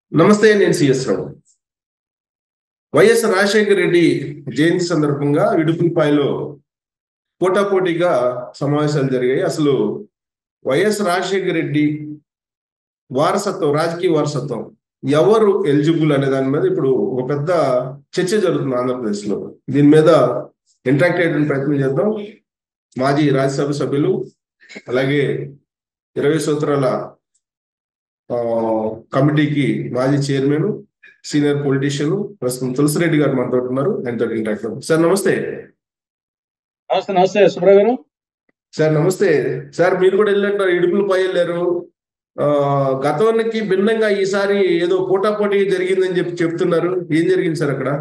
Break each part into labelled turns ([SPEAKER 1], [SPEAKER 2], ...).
[SPEAKER 1] నమస్తే నేను CS Rao YS Rajasekhara Reddy జయంతి సందర్భంగా ఇడుపులపాయలో పోటాపోటీగా సమావేశాలు జరిగాయి అసలు వైఎస్ రాజశేఖర రెడ్డి వారసత్వం రాజకీయ వారసత్వం ఎవరు ఎలిజిబుల్ అనే దాని మీద ఇప్పుడు ఒక పెద్ద చర్చ జరుగుతుంది ఆంధ్రప్రదేశ్ లో దీని మీద ఇంటరాక్ట్ అయ్యే ప్రయత్నం చేద్దాం మాజీ రాజ్యసభ సభ్యులు అలాగే ఇరవై సూత్రాల కమిటీకి మాజీ చైర్మన్ సీనియర్ పొలిటీషియన్ ప్రస్తుతం తులసిరెడ్డి గారు మనతో ఉన్నారు ఆయనతో ఇంటరాక్ట్ అవుతాం సార్ నమస్తే
[SPEAKER 2] నమస్తే నమస్తే సుబ్రహ్మ గారు
[SPEAKER 1] సార్ నమస్తే సార్ మీరు కూడా వెళ్ళినట్టు ఇడుపులు పై వెళ్ళారు గతానికి భిన్నంగా ఈసారి ఏదో పోటాపోటీ జరిగిందని చెప్పి చెప్తున్నారు ఏం జరిగింది సార్ అక్కడ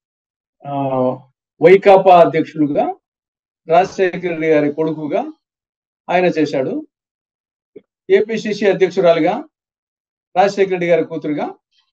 [SPEAKER 2] వైకాపా అధ్యక్షులుగా రాజశేఖర రెడ్డి గారి కొడుకుగా ఆయన చేశాడు ఏపీసీసీ అధ్యక్షురాలుగా రాజశేఖర రెడ్డి గారి కూతురుగా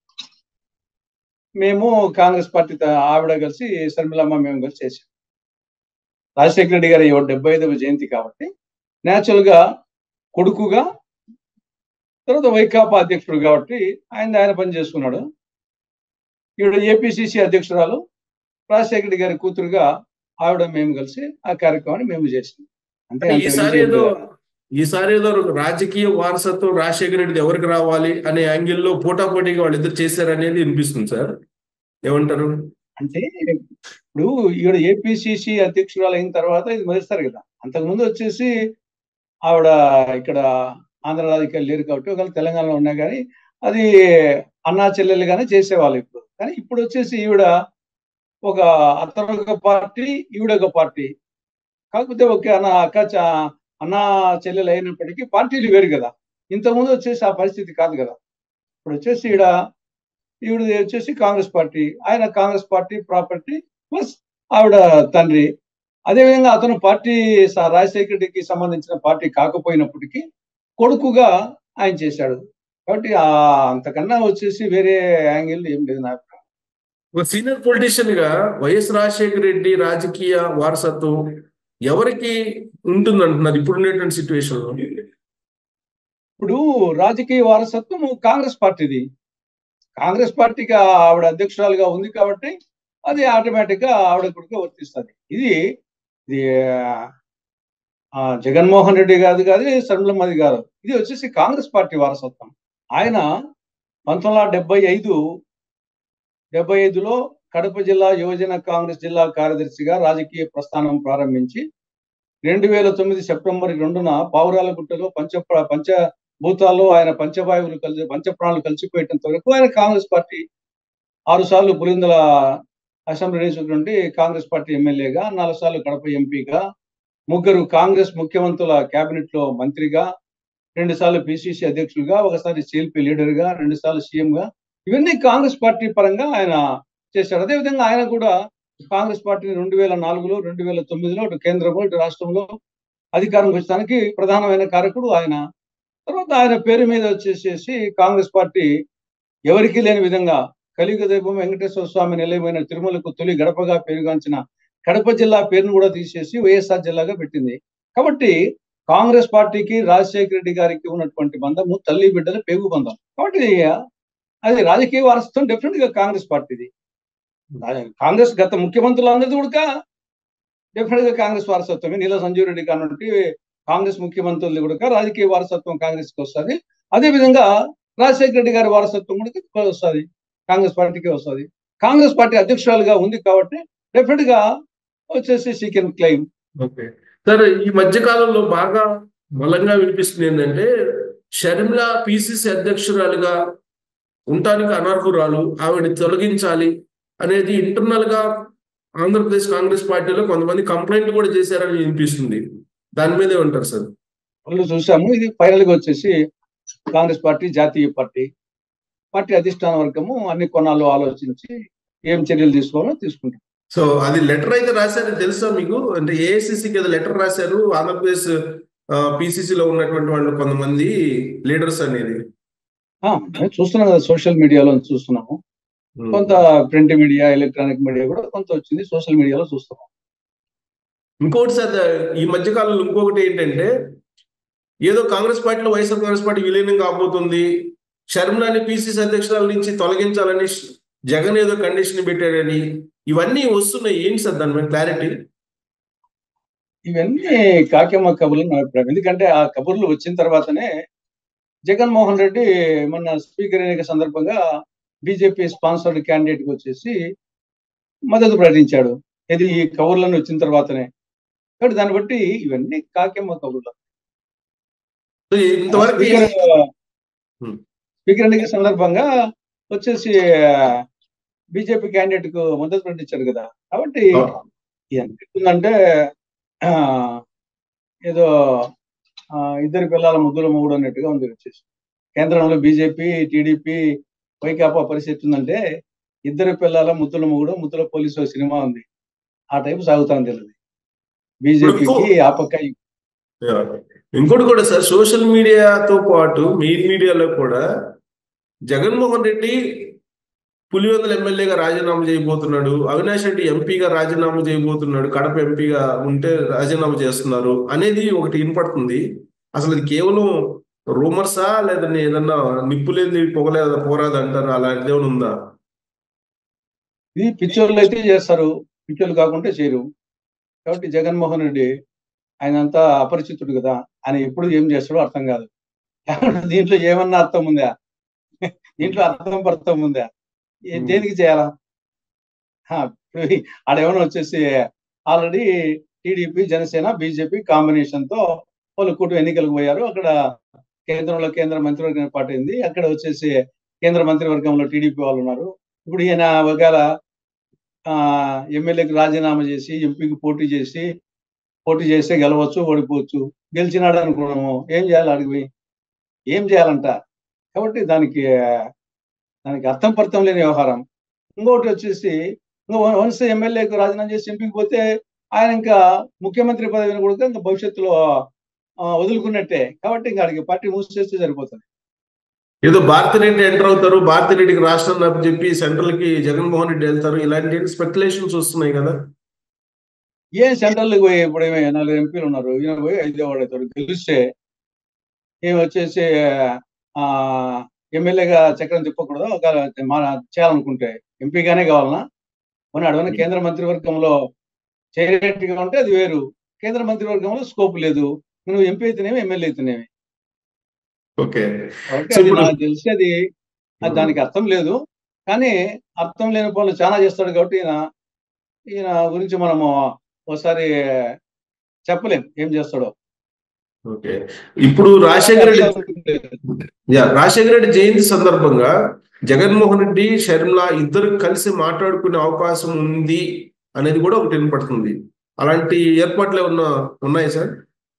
[SPEAKER 2] మేము కాంగ్రెస్ పార్టీ ఆవిడ కలిసి శర్మిలమ్మ మేము కలిసి చేసాం రాజశేఖర రెడ్డి గారి డెబ్బై ఐదవ జయంతి కాబట్టి న్యాచురల్ గా కొడుకుగా తర్వాత వైకాపా అధ్యక్షుడు కాబట్టి ఆయన ఆయన పని చేసుకున్నాడు ఈవిడ ఏపీసీసీ అధ్యక్షురాలు రాజశేఖర రెడ్డి గారి కూతురుగా ఆవిడ మేము కలిసి ఆ కార్యక్రమాన్ని మేము చేసాం
[SPEAKER 1] అంటే ఈసారి ఏదో ఈసారి ఏదో రాజకీయ వారసత్వం రాజశేఖర రెడ్డి ఎవరికి రావాలి అనే యాంగిల్లో పోటాపోటీగా వాళ్ళిద్దరు చేశారనేది వినిపిస్తుంది సార్ ఏమంటారు
[SPEAKER 2] అంటే ఇప్పుడు ఈవిడ ఏపీసీసీ అధ్యక్షురాలు అయిన తర్వాత ఇది మొదటిసారి కదా అంతకుముందు వచ్చేసి ఆవిడ ఇక్కడ ఆంధ్ర రాజకీయాలు లేరు కాబట్టి ఒకవేళ తెలంగాణలో ఉన్నా కానీ అది అన్నా చెల్లెలుగానే చేసేవాళ్ళు ఇప్పుడు కానీ ఇప్పుడు వచ్చేసి ఈవిడ ఒక అతను ఒక పార్టీ ఈవిడ ఒక పార్టీ కాకపోతే ఒక అన్న అక్క అన్నా చెల్లెలు అయినప్పటికీ పార్టీలు వేరు కదా ఇంతకుముందు వచ్చేసి ఆ పరిస్థితి కాదు కదా ఇప్పుడు వచ్చేసి ఈడ ఈవిడ వచ్చేసి కాంగ్రెస్ పార్టీ ఆయన కాంగ్రెస్ పార్టీ ప్రాపర్టీ ప్లస్ ఆవిడ తండ్రి అదేవిధంగా అతను పార్టీ రాజశేఖర రెడ్డికి సంబంధించిన పార్టీ కాకపోయినప్పటికీ కొడుకుగా ఆయన చేశాడు కాబట్టి ఆ అంతకన్నా వచ్చేసి వేరే యాంగిల్ ఏం లేదు నా
[SPEAKER 1] ఒక సీనియర్ పొలిటీషియన్ గా వైఎస్ రాజశేఖర రెడ్డి రాజకీయ వారసత్వం ఎవరికి ఉంటుంది అంటున్నారు ఇప్పుడున్నటువంటి సిచ్యువేషన్ లో
[SPEAKER 2] ఇప్పుడు రాజకీయ వారసత్వం కాంగ్రెస్ పార్టీది కాంగ్రెస్ పార్టీకి ఆవిడ అధ్యక్షురాలుగా ఉంది కాబట్టి అది ఆటోమేటిక్ గా ఆవిడ కొడుకు వర్తిస్తుంది ఇది ఇది జగన్మోహన్ రెడ్డి గారు కాదు శర్మలమ్మది గారు ఇది వచ్చేసి కాంగ్రెస్ పార్టీ వారసత్వం ఆయన పంతొమ్మిది వందల డెబ్బై ఐదు డెబ్బై ఐదులో కడప జిల్లా యువజన కాంగ్రెస్ జిల్లా కార్యదర్శిగా రాజకీయ ప్రస్థానం ప్రారంభించి రెండు వేల తొమ్మిది సెప్టెంబర్ రెండున పావురాలగుట్టలో పంచ పంచభూతాల్లో ఆయన పంచవాయువులు కలిసి పంచప్రాణాలు కలిసిపోయేటంత వరకు ఆయన కాంగ్రెస్ పార్టీ ఆరు సార్లు పులిందల అసెంబ్లీ నియోజకవర్గం నుండి కాంగ్రెస్ పార్టీ ఎమ్మెల్యేగా నాలుగు సార్లు కడప ఎంపీగా ముగ్గురు కాంగ్రెస్ ముఖ్యమంత్రుల కేబినెట్ లో మంత్రిగా రెండు సార్లు పిసిసి అధ్యక్షులుగా ఒకసారి సిఎల్పి లీడర్ గా రెండు సార్లు సీఎంగా ఇవన్నీ కాంగ్రెస్ పార్టీ పరంగా ఆయన చేశాడు అదేవిధంగా ఆయన కూడా కాంగ్రెస్ పార్టీని రెండు వేల నాలుగులో రెండు వేల తొమ్మిదిలో ఇటు కేంద్రంలో ఇటు రాష్ట్రంలో అధికారం వచ్చడానికి ప్రధానమైన కారకుడు ఆయన తర్వాత ఆయన పేరు మీద వచ్చేసేసి కాంగ్రెస్ పార్టీ ఎవరికీ లేని విధంగా కలియుగ దైవం వెంకటేశ్వర స్వామి నిలయమైన తిరుమలకు తొలి గడపగా పేరుగాంచిన కడప జిల్లా పేరును కూడా తీసేసి వైఎస్ఆర్ జిల్లాగా పెట్టింది కాబట్టి కాంగ్రెస్ పార్టీకి రాజశేఖర రెడ్డి గారికి ఉన్నటువంటి బంధము తల్లి బిడ్డల పేగు బంధం కాబట్టి అది రాజకీయ వారసత్వం డెఫినెట్ గా కాంగ్రెస్ పార్టీది కాంగ్రెస్ గత ముఖ్యమంత్రులందరిది కూడా డెఫినెట్ గా కాంగ్రెస్ వారసత్వమే నీల సంజీవ్ రెడ్డి కానుంటి కాంగ్రెస్ ముఖ్యమంత్రులు కూడా రాజకీయ వారసత్వం కాంగ్రెస్ కి వస్తుంది అదే విధంగా రాజశేఖర రెడ్డి గారి వారసత్వం కూడా వస్తుంది కాంగ్రెస్ పార్టీకి వస్తుంది కాంగ్రెస్ పార్టీ అధ్యక్షురాలుగా ఉంది కాబట్టి డెఫినెట్ గా వచ్చేసి she can claim
[SPEAKER 1] okay sir ఈ మధ్య కాలంలో బాగా బలంగా వినిపిస్తుంది ఏంటంటే షర్మిల పిసిసి అధ్యక్షురాలుగా ఉండటానికి అనర్హురాలు ఆవిడ తొలగించాలి అనేది ఇంటర్నల్ గా ఆంధ్రప్రదేశ్ కాంగ్రెస్ పార్టీలో కొంతమంది కంప్లైంట్ కూడా చేశారని వినిపిస్తుంది దాని మీదే ఉంటారు సార్
[SPEAKER 2] వాళ్ళు చూసాము ఇది ఫైనల్ గా వచ్చేసి కాంగ్రెస్ పార్టీ జాతీయ పార్టీ పార్టీ అధిష్టాన వర్గము అన్ని కొనాలు ఆలోచించి ఏం చర్యలు తీసుకోవాలో తీసుకుంటాం
[SPEAKER 1] సో అది లెటర్ అయితే రాశారు తెలుసా మీకు అంటే ఏఐసిసికి ఏదో లెటర్ రాశారు ఆంధ్రప్రదేశ్ పిసిసిలో ఉన్నటువంటి వాళ్ళు కొంతమంది లీడర్స్ అనేది
[SPEAKER 2] చూస్తున్నాం కదా సోషల్ మీడియాలో చూస్తున్నాము కొంత ప్రింట్ మీడియా ఎలక్ట్రానిక్ మీడియా కూడా కొంత వచ్చింది సోషల్ మీడియాలో చూస్తున్నాం
[SPEAKER 1] ఇంకోటి సార్ ఈ మధ్య కాలంలో ఇంకొకటి ఏంటంటే ఏదో కాంగ్రెస్ పార్టీలో వైఎస్ఆర్ కాంగ్రెస్ పార్టీ విలీనం కాబోతుంది షర్మిలాని పిసిసి అధ్యక్షురాల నుంచి తొలగించాలని జగన్ ఏదో కండిషన్ పెట్టాడని ఇవన్నీ వస్తున్నాయి ఏంటి సార్ దాని మీద క్లారిటీ
[SPEAKER 2] ఇవన్నీ కాకేమ కబుర్లు నా అభిప్రాయం ఎందుకంటే ఆ కబుర్లు వచ్చిన తర్వాతనే జగన్మోహన్ రెడ్డి మొన్న స్పీకర్ ఎన్నిక సందర్భంగా బీజేపీ స్పాన్సర్డ్ క్యాండిడేట్ కి వచ్చేసి మద్దతు ప్రకటించాడు ఇది ఈ కబుర్లను వచ్చిన తర్వాతనే కాబట్టి దాన్ని బట్టి ఇవన్నీ కాకేమ కబుర్లు
[SPEAKER 1] ఇంతవరకు
[SPEAKER 2] స్పీకర్
[SPEAKER 1] Hmm.
[SPEAKER 2] స్పీకర్ ఎన్నిక సందర్భంగా వచ్చేసి బీజేపీ క్యాండిడేట్ కు మద్దతు ప్రకటించాడు కదా కాబట్టి ఎందుకంటే ఆ, ఏదో ఆ, ఇద్దరు పిల్లల ముద్దుల మూడు అన్నట్టుగా ఉంది వచ్చేసి కేంద్రంలో బీజేపీ టీడీపీ వైకాపా పరిస్థితి ఉందంటే ఇద్దరు పిల్లల ముద్దుల మూడు ముద్దుల పోలీసు సినిమా ఉంది ఆ టైపు సాగుతాను తెలియదు బీజేపీకి ఆ పక్క ఈ-
[SPEAKER 1] ఇంకోటి కూడా సార్ సోషల్ మీడియాతో పాటు మెయిన్ మీడియాలో కూడా జగన్మోహన్ రెడ్డి పులివెందుల ఎమ్మెల్యేగా రాజీనామా చేయబోతున్నాడు అవినాష్ రెడ్డి ఎంపీగా రాజీనామా చేయబోతున్నాడు కడప ఎంపీగా ఉంటే రాజీనామా చేస్తున్నారు అనేది ఒకటి వినపడుతుంది అసలు ఇది కేవలం రూమర్సా లేదా ఏదన్నా నిప్పులేంది పొగలేదు పోరాదు అంటారు అలాంటిది ఏమైనా ఉందా
[SPEAKER 2] ఇది పిచ్చోళ్ళు అయితే చేస్తారు పిచ్చోళ్ళు కాకుంటే చేయరు కాబట్టి జగన్మోహన్ రెడ్డి ఆయన అంతా అపరిచితుడు కదా ఆయన ఎప్పుడు ఏం చేస్తాడో అర్థం కాదు కాబట్టి దీంట్లో ఏమన్నా అర్థం ఉందా దీంట్లో అర్థం పర్థం ఉందా ఏ-
[SPEAKER 1] Hmm.
[SPEAKER 2] దేనికి చేయాలా హా, ఇప్పుడు ఆడేమన్నా వచ్చేసి already TDP Janasena BJP combination తో వాళ్ళు కూటమి ఎన్నికలకు పోయారు అక్కడ కేంద్రంలో కేంద్ర మంత్రివర్గం ఏర్పాటైంది అక్కడ వచ్చేసి కేంద్ర మంత్రివర్గంలో టీడీపీ వాళ్ళు ఉన్నారు ఇప్పుడు ఈయన ఒకవేళ ఆ ఎమ్మెల్యేకి రాజీనామా చేసి ఎంపీకి పోటీ చేసి పోటీ చేస్తే గెలవచ్చు ఓడిపోవచ్చు గెలిచినాడు అనుకున్నాము ఏం చేయాలి అడిగి పోయి ఏం చేయాలంట కాబట్టి దానికి దానికి అర్థం పర్థం లేని వ్యవహారం ఇంకోటి వచ్చేసి వన్స్ ఎమ్మెల్యేకి రాజీనామా చేసి ఎంపీకి పోతే ఆయన ఇంకా ముఖ్యమంత్రి పదవిని కూడా ఇంకా భవిష్యత్తులో ఆ, వదులుకున్నట్టే కాబట్టి ఇంకా అడిగి పార్టీ మూసేస్తే సరిపోతుంది
[SPEAKER 1] ఏదో భారతిరెడ్డి ఎంటర్ అవుతారు భారతిరెడ్డికి రాష్ట్రం చెప్పి సెంట్రల్ కి జగన్మోహన్ రెడ్డి వెళ్తారు ఇలాంటి స్పెక్యులేషన్స్ వస్తున్నాయి కదా
[SPEAKER 2] ఏం సెంట్రల్కి పోయి ఇప్పుడు ఏమి నలుగురు ఎంపీలు ఉన్నారు ఈయన పోయి ఐదో వాడు అవుతాడు గెలిస్తే ఏమి వచ్చేసి ఆ ఎమ్మెల్యేగా చక్రం తిప్పకూడదు ఒక మన చేయాలనుకుంటే ఎంపీగానే కావాలనా మన అడవన కేంద్ర మంత్రివర్గంలో చేరేట్టుగా ఉంటే అది వేరు కేంద్ర మంత్రివర్గంలో స్కోప్ లేదు నువ్వు ఎంపీ అయితేనేమి ఎమ్మెల్యే అయితేనేమి
[SPEAKER 1] ఓకే
[SPEAKER 2] కాబట్టి
[SPEAKER 1] So
[SPEAKER 2] అది
[SPEAKER 1] ఇప్పుడు-
[SPEAKER 2] నాకు తెలిసి అది అది దానికి అర్థం లేదు కానీ అర్థం లేని పనులు చాలా చేస్తాడు కాబట్టి ఈయన ఈయన గురించి మనము ఒకసారి చెప్పలేం ఏం చేస్తాడో
[SPEAKER 1] ఓకే ఇప్పుడు రాజశేఖర రెడ్డి యా రాజశేఖర రెడ్డి జయంతి సందర్భంగా జగన్మోహన్ రెడ్డి షర్మిల ఇద్దరు కలిసి మాట్లాడుకునే అవకాశం ఉంది అనేది కూడా ఒకటి వినపడుతుంది అలాంటి ఏర్పాట్లు ఏమన్నా ఉన్నాయి సార్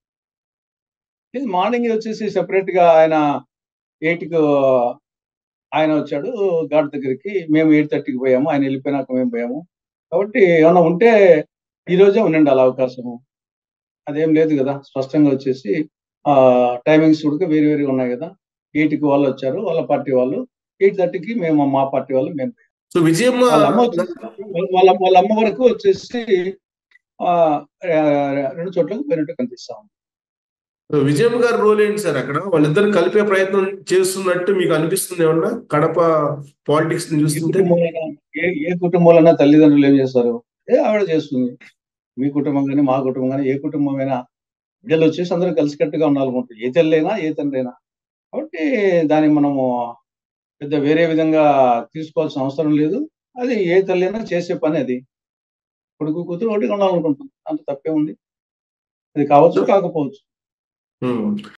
[SPEAKER 2] ఇది మార్నింగ్ వచ్చేసి సెపరేట్ గా ఆయన ఎయిట్ కు ఆయన వచ్చాడు గాడ్ దగ్గరికి మేము ఎయిట్ థర్టీకి పోయాము ఆయన వెళ్ళిపోయినాక మేము పోయాము కాబట్టి ఏమైనా ఉంటే ఈ రోజే ఉండండి అలా అవకాశము అదేం లేదు కదా స్పష్టంగా వచ్చేసి ఆ టైమింగ్స్ కూడా వేరు వేరుగా ఉన్నాయి కదా ఎయిట్ కి వాళ్ళు వచ్చారు వాళ్ళ పార్టీ వాళ్ళు ఎయిట్ థర్టీకి మేము మా పార్టీ వాళ్ళు మేము పోయాము.
[SPEAKER 1] సో విజయమ్మ
[SPEAKER 2] వాళ్ళ అమ్మ వచ్చేసి వాళ్ళ వాళ్ళ అమ్మ వరకు వచ్చేసి ఆ రెండు చోట్లకు పోయినట్టు కనిపిస్తా ఉంది
[SPEAKER 1] విజయమ్మ గారి రోల్ ఏంటి సార్ అక్కడ వాళ్ళిద్దరు కలిపే ప్రయత్నం చేస్తున్నట్టు మీకు అనిపిస్తుంది ఏమన్నా కడప పాలిటిక్స్ ని
[SPEAKER 2] ఏ
[SPEAKER 1] చూస్తుంటే
[SPEAKER 2] కుటుంబంలో ఏ ఏ కుటుంబంలో తల్లిదండ్రులు ఏం చేస్తారు ఏ ఆవిడ చేస్తుంది మీ కుటుంబం కానీ మా కుటుంబం కానీ ఏ కుటుంబమైనా బిడ్డలు వచ్చేసి అందరూ కలిసికట్టుగా ఉండాలనుకుంటారు ఏ తల్లైనా ఏ తండ్రైనా కాబట్టి దాన్ని మనము పెద్ద వేరే విధంగా తీసుకోవాల్సిన అవసరం లేదు అది ఏ తల్లైనా చేసే పని అది కొడుకు కూతురు ఒకటిగా ఉండాలనుకుంటుంది అంత తప్పే ఉంది అది కావచ్చు కాకపోవచ్చు
[SPEAKER 1] ఉమ్.